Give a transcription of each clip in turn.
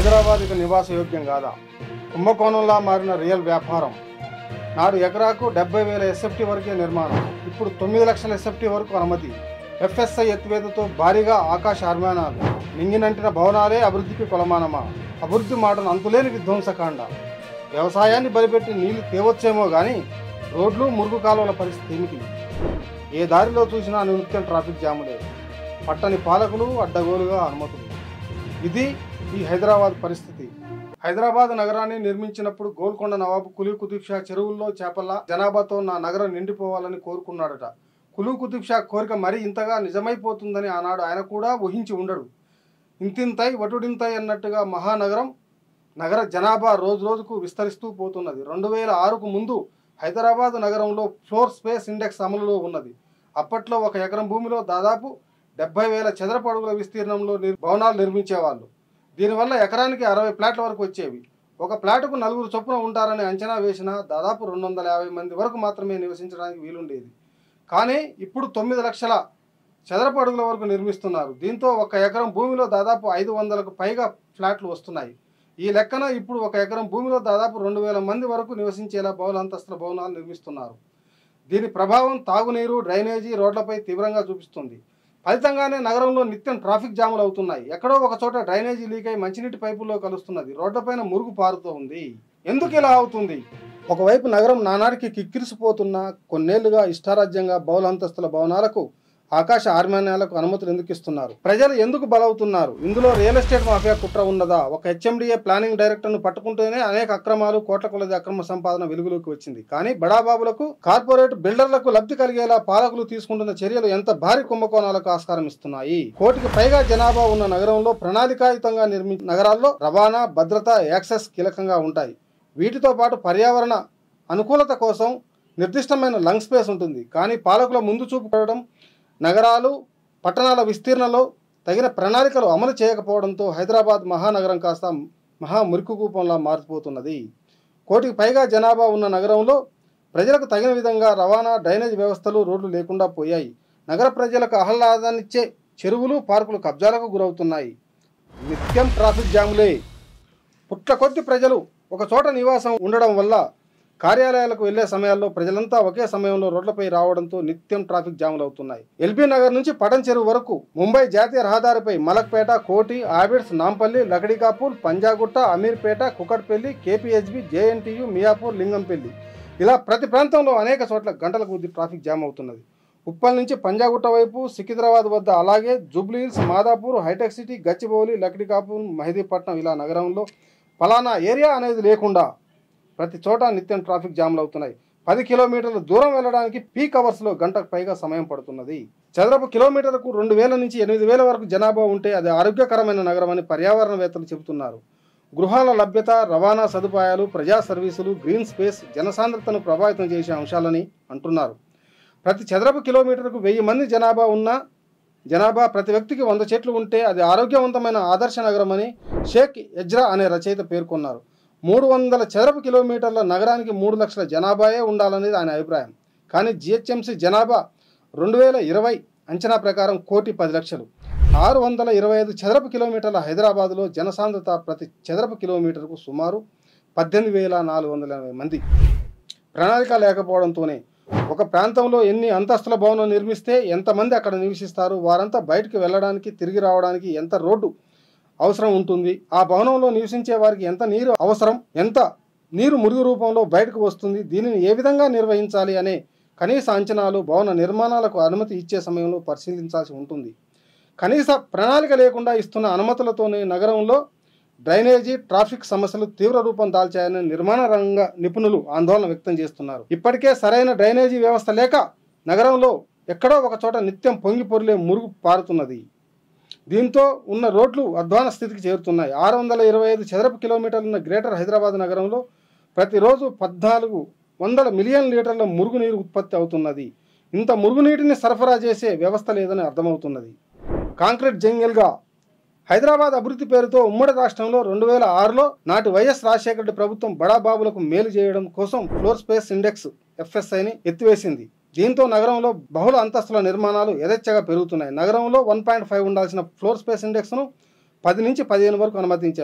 హైదరాబాద్ ఇక నివాస యోగ్యం కాదా కుంభకోణంలా మారిన రియల్ వ్యాపారం నాడు ఎకరాకు డెబ్బై వేల ఎస్ఎఫ్టీ వరకే నిర్మాణం ఇప్పుడు తొమ్మిది లక్షల ఎస్ఎఫ్టీ వరకు అనుమతి ఎఫ్ఎస్ఐ ఎత్తివేతతో భారీగా ఆకాశ అర్మానాలు నింగినంటిన భవనాలే అభివృద్ధికి కొలమానమా అభివృద్ధి మాటను అంతులేని విధ్వంసకాండ వ్యవసాయాన్ని బలిపెట్టి నీళ్లు తేవచ్చేమో కానీ రోడ్లు మురుగు కాలువల పరిస్థితి ఏమిటి ఏ దారిలో చూసినా నిత్యం ట్రాఫిక్ జాములే పట్టని పాలకులు అడ్డగోలుగా అనుమతులు ఇది ఈ హైదరాబాద్ పరిస్థితి హైదరాబాద్ నగరాన్ని నిర్మించినప్పుడు గోల్కొండ నవాబు కులీ కుతుబ్ షా చెరువుల్లో చేపల జనాభాతో నా నగరం నిండిపోవాలని కోరుకున్నాడట కులూ కుతుబ్ షా కోరిక మరీ ఇంతగా నిజమైపోతుందని ఆనాడు ఆయన కూడా ఊహించి ఉండడు ఇంతింతై వటుడింతై అన్నట్టుగా మహానగరం నగర జనాభా రోజు రోజుకు విస్తరిస్తూ పోతున్నది రెండు వేల ఆరుకు ముందు హైదరాబాద్ నగరంలో ఫ్లోర్ స్పేస్ ఇండెక్స్ అమలులో ఉన్నది అప్పట్లో ఒక ఎకరం భూమిలో దాదాపు డెబ్బై వేల చదరపు అడుగుల విస్తీర్ణంలో నిర్- భవనాలు నిర్మించేవాళ్ళు దీనివల్ల ఎకరానికి అరవై ప్లాట్ల వరకు వచ్చేవి ఒక ప్లాటుకు నలుగురు చొప్పున ఉంటారని అంచనా వేసినా దాదాపు రెండు వందల యాభై మంది వరకు మాత్రమే నివసించడానికి వీలుండేది కానీ ఇప్పుడు తొమ్మిది లక్షల చదరపు అడుగుల వరకు నిర్మిస్తున్నారు దీంతో ఒక ఎకరం భూమిలో దాదాపు ఐదు వందలకు పైగా ఫ్లాట్లు వస్తున్నాయి ఈ లెక్కన ఇప్పుడు ఒక ఎకరం భూమిలో దాదాపు రెండు వేల మంది వరకు నివసించేలా బహుళంతస్తుల భవనాలు నిర్మిస్తున్నారు దీని ప్రభావం తాగునీరు డ్రైనేజీ రోడ్లపై తీవ్రంగా చూపిస్తుంది ఫలితంగానే నగరంలో నిత్యం ట్రాఫిక్ జాములు అవుతున్నాయి ఎక్కడో ఒక చోట డ్రైనేజీ లీక్ అయి మంచినీటి పైపుల్లో కలుస్తున్నది రోడ్లపైన మురుగు పారుతూ ఉంది ఎందుకు ఇలా అవుతుంది ఒకవైపు నగరం నానాటికి కిక్కిరిసిపోతున్న కొన్నేళ్లుగా ఇష్టారాజ్యంగా బహుళంతస్తుల భవనాలకు ఆకాశ ఆర్మాన్యాలకు అనుమతులు ఎందుకు ఇస్తున్నారు ప్రజలు ఎందుకు బలవుతున్నారు ఇందులో రియల్ ఎస్టేట్ మాఫియా కుట్ర ఉన్నదా ఒక హెచ్ఎండిఏ ప్లానింగ్ డైరెక్టర్ను పట్టుకుంటేనే అనేక అక్రమాలు కోట్ల కొలది అక్రమ సంపాదన వెలుగులోకి వచ్చింది కానీ బడాబాబులకు కార్పొరేట్ బిల్డర్లకు లబ్ధి కలిగేలా పాలకులు తీసుకుంటున్న చర్యలు ఎంత భారీ కుంభకోణాలకు ఆస్కారం ఇస్తున్నాయి కోటికి పైగా జనాభా ఉన్న నగరంలో ప్రణాళికాయుతంగా నిర్మించిన నగరాల్లో రవాణా భద్రత యాక్సెస్ కీలకంగా ఉంటాయి వీటితో పాటు పర్యావరణ అనుకూలత కోసం నిర్దిష్టమైన లంగ్ స్పేస్ ఉంటుంది కానీ పాలకుల ముందు చూపు పడడం నగరాలు పట్టణాల విస్తీర్ణలో తగిన ప్రణాళికలు అమలు చేయకపోవడంతో హైదరాబాద్ మహానగరం కాస్త మహా మురికి కూపంలా మారిపోతున్నది కోటికి పైగా జనాభా ఉన్న నగరంలో ప్రజలకు తగిన విధంగా రవాణా డ్రైనేజ్ వ్యవస్థలు రోడ్లు లేకుండా పోయాయి నగర ప్రజలకు ఆహ్లాదాన్నిచ్చే చెరువులు పార్కులు కబ్జాలకు గురవుతున్నాయి నిత్యం ట్రాఫిక్ జాములే పుట్ల కొద్ది ప్రజలు ఒక చోట నివాసం ఉండడం వల్ల కార్యాలయాలకు వెళ్లే సమయాల్లో ప్రజలంతా ఒకే సమయంలో రోడ్లపై రావడంతో నిత్యం ట్రాఫిక్ జాములు అవుతున్నాయి ఎల్బీ నగర్ నుంచి పటన్ చెరువు వరకు ముంబై జాతీయ రహదారిపై మలక్పేట కోటి ఆబిడ్స్ నాంపల్లి లకడికాపూర్ పంజాగుట్ట అమీర్పేట కుకట్పల్లి కేపీహెచ్బి జేఎన్టీయు మియాపూర్ లింగంపల్లి ఇలా ప్రతి ప్రాంతంలో అనేక చోట్ల గంటల కొద్ది ట్రాఫిక్ జామ్ అవుతున్నది ఉప్పల్ నుంచి పంజాగుట్ట వైపు సికింద్రాబాద్ వద్ద అలాగే జూబ్లీహిల్స్ మాదాపూర్ హైటెక్ సిటీ గచ్చిబౌలి లక్డికాపూర్ మెహదీపట్నం ఇలా నగరంలో ఫలానా ఏరియా అనేది లేకుండా ప్రతి చోట నిత్యం ట్రాఫిక్ జామ్లు అవుతున్నాయి పది కిలోమీటర్ల దూరం వెళ్ళడానికి పీక్ అవర్స్లో గంటకు పైగా సమయం పడుతున్నది చదరపు కిలోమీటర్కు రెండు వేల నుంచి ఎనిమిది వేల వరకు జనాభా ఉంటే అది ఆరోగ్యకరమైన నగరం అని పర్యావరణవేత్తలు చెబుతున్నారు గృహాల లభ్యత రవాణా సదుపాయాలు ప్రజా సర్వీసులు గ్రీన్ స్పేస్ జనసాంద్రతను ప్రభావితం చేసే అంశాలని అంటున్నారు ప్రతి చదరపు కిలోమీటర్కు వెయ్యి మంది జనాభా ఉన్న జనాభా ప్రతి వ్యక్తికి వంద చెట్లు ఉంటే అది ఆరోగ్యవంతమైన ఆదర్శ నగరం అని షేక్ ఎజ్రా అనే రచయిత పేర్కొన్నారు మూడు వందల చదరపు కిలోమీటర్ల నగరానికి మూడు లక్షల జనాభాయే ఉండాలనేది ఆయన అభిప్రాయం కానీ జిహెచ్ఎంసీ జనాభా రెండు వేల ఇరవై అంచనా ప్రకారం కోటి పది లక్షలు ఆరు వందల ఇరవై ఐదు చదరపు కిలోమీటర్ల హైదరాబాదులో జనసాంద్రత ప్రతి చదరపు కిలోమీటర్కు సుమారు పద్దెనిమిది వేల నాలుగు వందల ఎనభై మంది ప్రణాళిక లేకపోవడంతోనే ఒక ప్రాంతంలో ఎన్ని అంతస్తుల భవనం నిర్మిస్తే ఎంతమంది అక్కడ నివసిస్తారు వారంతా బయటకు వెళ్ళడానికి తిరిగి రావడానికి ఎంత రోడ్డు అవసరం ఉంటుంది ఆ భవనంలో నివసించే వారికి ఎంత నీరు అవసరం ఎంత నీరు మురుగు రూపంలో బయటకు వస్తుంది దీనిని ఏ విధంగా నిర్వహించాలి అనే కనీస అంచనాలు భవన నిర్మాణాలకు అనుమతి ఇచ్చే సమయంలో పరిశీలించాల్సి ఉంటుంది కనీస ప్రణాళిక లేకుండా ఇస్తున్న అనుమతులతోనే నగరంలో డ్రైనేజీ ట్రాఫిక్ సమస్యలు తీవ్ర రూపం దాల్చాయని నిర్మాణ రంగ నిపుణులు ఆందోళన వ్యక్తం చేస్తున్నారు ఇప్పటికే సరైన డ్రైనేజీ వ్యవస్థ లేక నగరంలో ఎక్కడో ఒక చోట నిత్యం పొంగి పొర్లే మురుగు పారుతున్నది దీంతో ఉన్న రోడ్లు అధ్వాన స్థితికి చేరుతున్నాయి ఆరు వందల ఇరవై ఐదు చదరపు కిలోమీటర్లు ఉన్న గ్రేటర్ హైదరాబాద్ నగరంలో ప్రతిరోజు పద్నాలుగు వందల మిలియన్ లీటర్ల మురుగునీరు ఉత్పత్తి అవుతున్నది ఇంత మురుగునీటిని సరఫరా చేసే వ్యవస్థ లేదని అర్థమవుతున్నది కాంక్రీట్ జంగిల్గా హైదరాబాద్ అభివృద్ధి పేరుతో ఉమ్మడి రాష్ట్రంలో రెండు వేల ఆరులో నాటి వైఎస్ రాజశేఖర రెడ్డి ప్రభుత్వం బడాబాబులకు మేలు చేయడం కోసం ఫ్లోర్ స్పేస్ ఇండెక్స్ ఎఫ్ఎస్ఐని ఎత్తివేసింది దీంతో నగరంలో బహుళ అంతస్తుల నిర్మాణాలు యథేచ్ఛగా పెరుగుతున్నాయి నగరంలో వన్ పాయింట్ ఫైవ్ ఉండాల్సిన ఫ్లోర్ స్పేస్ ఇండెక్స్ను పది నుంచి పదిహేను వరకు అనుమతించారు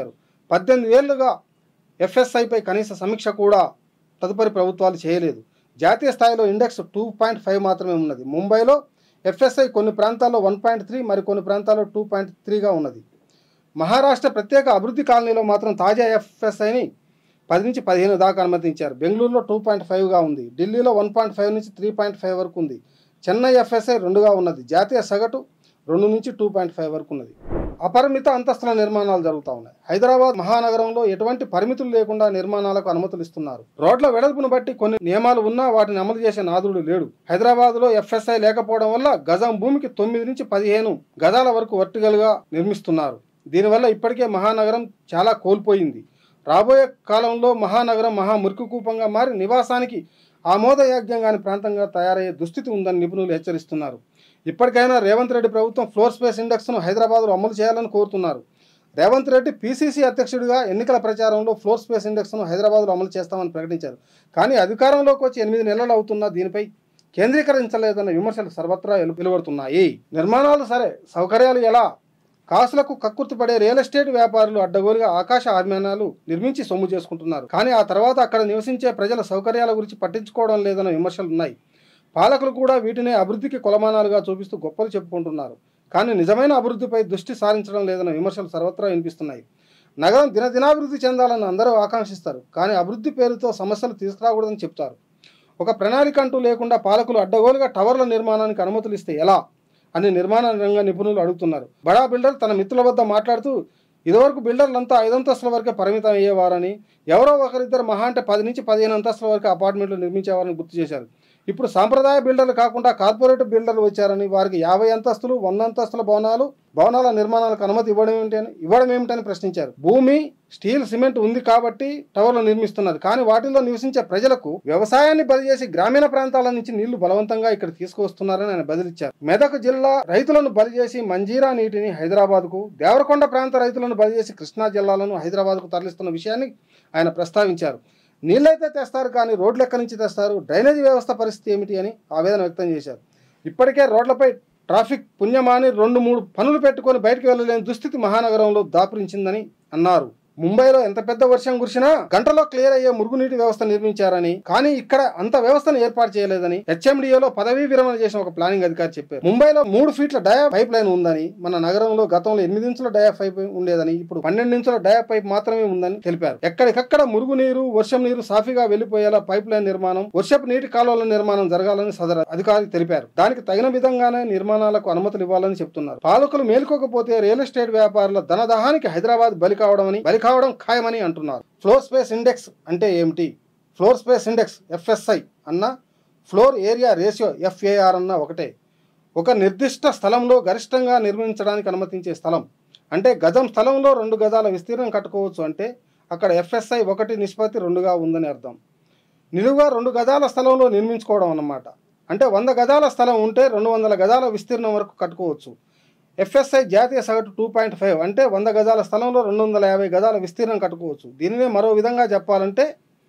పద్దెనిమిది ఏళ్లుగా ఎఫ్ఎస్ఐపై కనీస సమీక్ష కూడా తదుపరి ప్రభుత్వాలు చేయలేదు జాతీయ స్థాయిలో ఇండెక్స్ టూ పాయింట్ ఫైవ్ మాత్రమే ఉన్నది ముంబైలో ఎఫ్ఎస్ఐ కొన్ని ప్రాంతాల్లో వన్ పాయింట్ త్రీ మరి కొన్ని ప్రాంతాల్లో టూ పాయింట్ త్రీగా ఉన్నది మహారాష్ట్ర ప్రత్యేక అభివృద్ధి కాలనీలో మాత్రం తాజా ఎఫ్ఎస్ఐని పది నుంచి పదిహేను దాకా అనుమతించారు బెంగళూరులో టూ పాయింట్ ఫైవ్గా ఉంది ఢిల్లీలో వన్ పాయింట్ ఫైవ్ నుంచి త్రీ పాయింట్ ఫైవ్ వరకు ఉంది చెన్నై ఎఫ్ఎస్ఐ రెండుగా ఉన్నది జాతీయ సగటు రెండు నుంచి టూ పాయింట్ ఫైవ్ వరకు ఉన్నది అపరిమిత అంతస్తుల నిర్మాణాలు జరుగుతూ ఉన్నాయి హైదరాబాద్ మహానగరంలో ఎటువంటి పరిమితులు లేకుండా నిర్మాణాలకు అనుమతులు ఇస్తున్నారు రోడ్ల వెడల్పును బట్టి కొన్ని నియమాలు ఉన్నా వాటిని అమలు చేసే నాదుడు లేడు హైదరాబాద్లో ఎఫ్ఎస్ఐ లేకపోవడం వల్ల గజం భూమికి తొమ్మిది నుంచి పదిహేను గజాల వరకు వర్టికల్గా నిర్మిస్తున్నారు దీనివల్ల ఇప్పటికే మహానగరం చాలా కోల్పోయింది రాబోయే కాలంలో మహానగరం మహా మురికికూపంగా మారి నివాసానికి ఆమోదయోగ్యం కాని ప్రాంతంగా తయారయ్యే దుస్థితి ఉందని నిపుణులు హెచ్చరిస్తున్నారు ఇప్పటికైనా రేవంత్ రెడ్డి ప్రభుత్వం ఫ్లోర్ స్పేస్ ఇండెక్స్ను హైదరాబాద్లో అమలు చేయాలని కోరుతున్నారు రేవంత్ రెడ్డి పీసీసీ అధ్యక్షుడిగా ఎన్నికల ప్రచారంలో ఫ్లోర్ స్పేస్ ఇండెక్స్ను హైదరాబాద్లో అమలు చేస్తామని ప్రకటించారు కానీ అధికారంలోకి వచ్చి ఎనిమిది నెలలు అవుతున్నా దీనిపై కేంద్రీకరించలేదన్న విమర్శలు సర్వత్రా వెలు- వెలువడుతున్నాయి నిర్మాణాలు సరే సౌకర్యాలు ఎలా కాసులకు కక్కుర్తిపడే రియల్ ఎస్టేట్ వ్యాపారులు అడ్డగోలుగా ఆకాశ ఆర్మానాలు నిర్మించి సొమ్ము చేసుకుంటున్నారు కానీ ఆ తర్వాత అక్కడ నివసించే ప్రజల సౌకర్యాల గురించి పట్టించుకోవడం లేదన్న విమర్శలు ఉన్నాయి పాలకులు కూడా వీటిని అభివృద్ధికి కొలమానాలుగా చూపిస్తూ గొప్పలు చెప్పుకుంటున్నారు కానీ నిజమైన అభివృద్ధిపై దృష్టి సారించడం లేదన్న విమర్శలు సర్వత్రా వినిపిస్తున్నాయి నగరం దినదినాభివృద్ధి చెందాలని అందరూ ఆకాంక్షిస్తారు కానీ అభివృద్ధి పేరుతో సమస్యలు తీసుకురాకూడదని చెప్తారు ఒక ప్రణాళిక అంటూ లేకుండా పాలకులు అడ్డగోలుగా టవర్ల నిర్మాణానికి అనుమతులు ఇస్తే ఎలా అని నిర్మాణ రంగ నిపుణులు అడుగుతున్నారు బడా బిల్డర్ తన మిత్రుల వద్ద మాట్లాడుతూ ఇదివరకు బిల్డర్లంతా ఐదంతస్తుల వరకే పరిమితం అయ్యేవారని ఎవరో ఒకరిద్దరు మహా అంటే పది నుంచి పదిహేను అంతస్తుల వరకు అపార్ట్మెంట్లు నిర్మించేవారని గుర్తు చేశారు ఇప్పుడు సాంప్రదాయ బిల్డర్లు కాకుండా కార్పొరేట్ బిల్డర్లు వచ్చారని వారికి యాభై అంతస్తులు వంద అంతస్తుల భవనాలు భవనాల నిర్మాణాలకు అనుమతి ఇవ్వడం ఏమిటని ఇవ్వడం ఏమిటని ప్రశ్నించారు భూమి స్టీల్ సిమెంట్ ఉంది కాబట్టి టవర్లు నిర్మిస్తున్నారు కానీ వాటిల్లో నివసించే ప్రజలకు వ్యవసాయాన్ని బలి చేసి గ్రామీణ ప్రాంతాల నుంచి నీళ్లు బలవంతంగా ఇక్కడ తీసుకువస్తున్నారని ఆయన బదిలిచ్చారు మెదక్ జిల్లా రైతులను బలి చేసి మంజీరా నీటిని హైదరాబాద్ కు దేవరకొండ ప్రాంత రైతులను బలి చేసి కృష్ణా జిల్లాలను హైదరాబాద్ కు తరలిస్తున్న విషయాన్ని ఆయన ప్రస్తావించారు నీళ్ళైతే తెస్తారు కానీ రోడ్లు ఎక్కడి నుంచి తెస్తారు డ్రైనేజీ వ్యవస్థ పరిస్థితి ఏమిటి అని ఆవేదన వ్యక్తం చేశారు ఇప్పటికే రోడ్లపై ట్రాఫిక్ పుణ్యమాని రెండు మూడు పనులు పెట్టుకొని బయటకు వెళ్ళలేని దుస్థితి మహానగరంలో దాపురించిందని అన్నారు ముంబైలో ఎంత పెద్ద వర్షం కురిసినా గంటలో క్లియర్ అయ్యే మురుగునీటి వ్యవస్థ నిర్మించారని కానీ ఇక్కడ అంత వ్యవస్థను ఏర్పాటు చేయలేదని హెచ్ఎండిఏలో పదవీ విరమణ చేసిన ఒక ప్లానింగ్ అధికారి చెప్పారు ముంబైలో మూడు ఫీట్ల డయా పైప్ లైన్ ఉందని మన నగరంలో గతంలో ఎనిమిది ఇంచుల డయా పైప్ ఉండేదని ఇప్పుడు పన్నెండు ఇంచుల డయా పైప్ మాత్రమే ఉందని తెలిపారు ఎక్కడికక్కడ మురుగునీరు వర్షం నీరు సాఫీగా వెళ్లిపోయేలా పైప్ లైన్ నిర్మాణం వర్షపు నీటి కాలువల నిర్మాణం జరగాలని సదరు అధికారి తెలిపారు దానికి తగిన విధంగానే నిర్మాణాలకు అనుమతులు ఇవ్వాలని చెప్తున్నారు పాలకులు మేలుకోకపోతే రియల్ ఎస్టేట్ వ్యాపారుల ధనదాహానికి హైదరాబాద్ బలి కావడమని బలి కావడం ఖాయమని అంటున్నారు ఫ్లోర్ స్పేస్ ఇండెక్స్ అంటే ఏమిటి ఫ్లోర్ స్పేస్ ఇండెక్స్ ఎఫ్ఎస్ఐ అన్న ఫ్లోర్ ఏరియా రేషియో ఎఫ్ఏఆర్ అన్న ఒకటే ఒక నిర్దిష్ట స్థలంలో గరిష్టంగా నిర్మించడానికి అనుమతించే స్థలం అంటే గజం స్థలంలో రెండు గజాల విస్తీర్ణం కట్టుకోవచ్చు అంటే అక్కడ ఎఫ్ఎస్ఐ ఒకటి నిష్పత్తి రెండుగా ఉందని అర్థం నిలువుగా రెండు గజాల స్థలంలో నిర్మించుకోవడం అన్నమాట అంటే వంద గజాల స్థలం ఉంటే రెండు వందల గజాల విస్తీర్ణం వరకు కట్టుకోవచ్చు ఎఫ్ఎస్ఐ జాతీయ సగటు టూ పాయింట్ ఫైవ్ అంటే వంద గజాల స్థలంలో రెండు వందల యాభై గజాల విస్తీర్ణం కట్టుకోవచ్చు దీనినే మరో విధంగా చెప్పాలంటే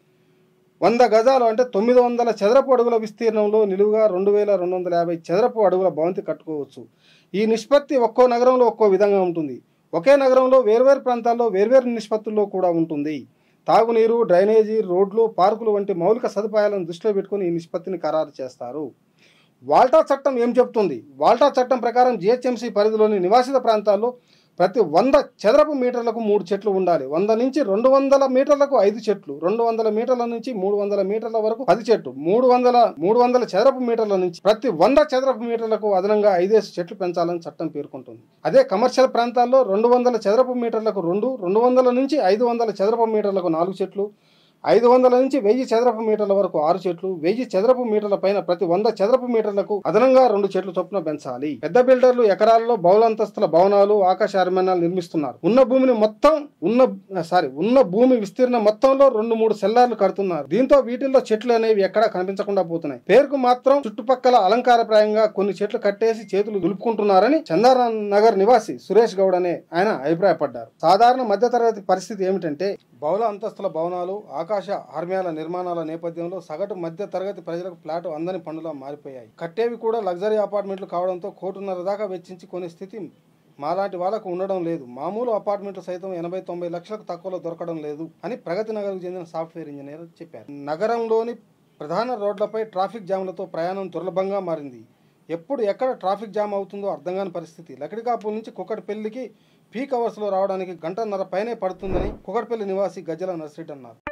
వంద గజాలు అంటే తొమ్మిది వందల చదరపు అడుగుల విస్తీర్ణంలో నిలువుగా రెండు వేల రెండు వందల యాభై చదరపు అడుగుల భవంతి కట్టుకోవచ్చు ఈ నిష్పత్తి ఒక్కో నగరంలో ఒక్కో విధంగా ఉంటుంది ఒకే నగరంలో వేర్వేరు ప్రాంతాల్లో వేర్వేరు నిష్పత్తుల్లో కూడా ఉంటుంది తాగునీరు డ్రైనేజీ రోడ్లు పార్కులు వంటి మౌలిక సదుపాయాలను దృష్టిలో పెట్టుకుని ఈ నిష్పత్తిని ఖరారు చేస్తారు వాల్టా చట్టం ఏం చెప్తుంది వాల్టా చట్టం ప్రకారం జిహెచ్ఎంసీ పరిధిలోని నివాసిత ప్రాంతాల్లో ప్రతి వంద చదరపు మీటర్లకు మూడు చెట్లు ఉండాలి వంద నుంచి రెండు వందల మీటర్లకు ఐదు చెట్లు రెండు వందల మీటర్ల నుంచి మూడు వందల మీటర్ల వరకు పది చెట్లు మూడు వందల మూడు వందల చదరపు మీటర్ల నుంచి ప్రతి వంద చదరపు మీటర్లకు అదనంగా ఐదేసి చెట్లు పెంచాలని చట్టం పేర్కొంటుంది అదే కమర్షియల్ ప్రాంతాల్లో రెండు వందల చదరపు మీటర్లకు రెండు రెండు వందల నుంచి ఐదు వందల చదరపు మీటర్లకు నాలుగు చెట్లు ఐదు వందల నుంచి వెయ్యి చదరపు మీటర్ల వరకు ఆరు చెట్లు వెయ్యి చదరపు మీటర్ల పైన ప్రతి వంద చదరపు మీటర్లకు అదనంగా రెండు చెట్లు చొప్పున పెంచాలి పెద్ద బిల్డర్లు ఎకరాల్లో బహుళంతస్తుల భవనాలు ఆకాశ అర్మానాలు నిర్మిస్తున్నారు ఉన్న భూమిని మొత్తం ఉన్న సారీ ఉన్న భూమి విస్తీర్ణ మొత్తంలో రెండు మూడు సెల్లార్లు కడుతున్నారు దీంతో వీటిల్లో చెట్లు అనేవి ఎక్కడా కనిపించకుండా పోతున్నాయి పేరుకు మాత్రం చుట్టుపక్కల అలంకారప్రాయంగా కొన్ని చెట్లు కట్టేసి చేతులు దులుపుకుంటున్నారని చందారాం నగర్ నివాసి సురేష్ గౌడ్ అనే ఆయన అభిప్రాయపడ్డారు సాధారణ మధ్యతరగతి పరిస్థితి ఏమిటంటే బహుళ అంతస్తుల భవనాలు ఆకాశ ఆర్మ్యాల నిర్మాణాల నేపథ్యంలో సగటు మధ్య తరగతి ప్రజలకు ఫ్లాట్ అందని పనులా మారిపోయాయి కట్టేవి కూడా లగ్జరీ అపార్ట్మెంట్లు కావడంతో కోటిన్నర దాకా వెచ్చించి కొనే స్థితి మాలాంటి వాళ్ళకు ఉండడం లేదు మామూలు అపార్ట్మెంట్లు సైతం ఎనభై తొంభై లక్షలకు తక్కువలో దొరకడం లేదు అని ప్రగతి నగర్కు చెందిన సాఫ్ట్వేర్ ఇంజనీర్ చెప్పారు నగరంలోని ప్రధాన రోడ్లపై ట్రాఫిక్ జామ్లతో ప్రయాణం దుర్లభంగా మారింది ఎప్పుడు ఎక్కడ ట్రాఫిక్ జామ్ అవుతుందో అర్థం కాని పరిస్థితి లకిడికాపుల నుంచి కుక్కటిపల్లికి పీక్ అవర్స్లో రావడానికి గంటన్నర పైనే పడుతుందని కుక్కటిపల్లి నివాసి గజ్జల నర్సిరెడ్డి అన్నారు